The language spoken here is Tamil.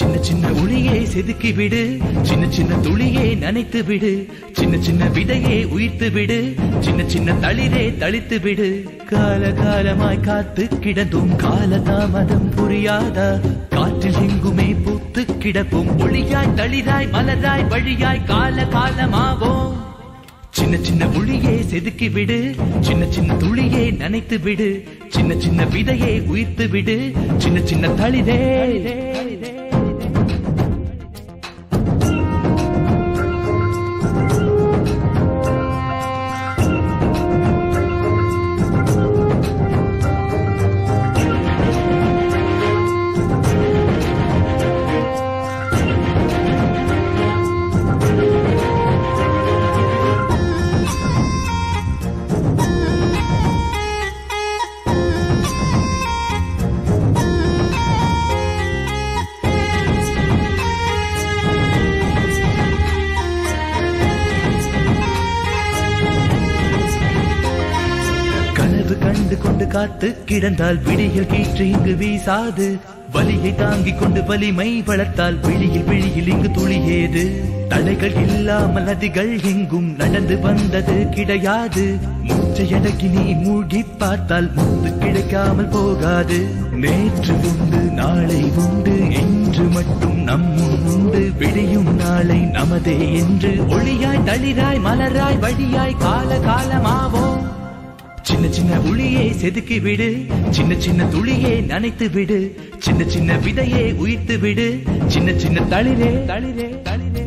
சின்ன சின்ன ஒளியே செதுக்கி விடு சின்ன சின்ன துளியே நனைத்து விடு சின்ன சின்ன விதையே உயிர்த்து விடு சின்ன சின்ன தளிரே தளித்து விடு கால காலமாய் காத்து கிடந்தும் கால தாமதம் புரியாதா காற்றில் எங்குமே பூத்து கிடப்போம் ஒளியாய் தளிராய் மலராய் வழியாய் கால காலமாவோம் சின்ன சின்ன ஒளியே செதுக்கி விடு சின்ன சின்ன துளியே நனைத்து விடு சின்ன சின்ன விதையே உயிர்த்து விடு சின்ன சின்ன தளிரே கனவு கண்டு கொண்டு காத்து கிடந்தால் விடியில் கீற்று இங்கு வீசாது வலியை தாங்கிக் கொண்டு வலிமை வளர்த்தால் விழியில் விழியில் இங்கு துளியேது தடைகள் இல்லாமல் நதிகள் எங்கும் நடந்து வந்தது கிடையாது மூச்சை அடக்கி நீ மூழ்கி பார்த்தால் முத்து கிடைக்காமல் போகாது நேற்று உண்டு நாளை உண்டு என்று மட்டும் நம் முன் உண்டு விடியும் நாளை நமதே என்று ஒளியாய் தளிராய் மலராய் வழியாய் கால காலமாவோம் சின்ன சின்ன ஒளியே செதுக்கி விடு சின்ன சின்ன துளியே நனைத்து விடு சின்ன சின்ன விதையே உயிர்த்து விடு சின்ன சின்ன தளிரே தளிரே தளிரே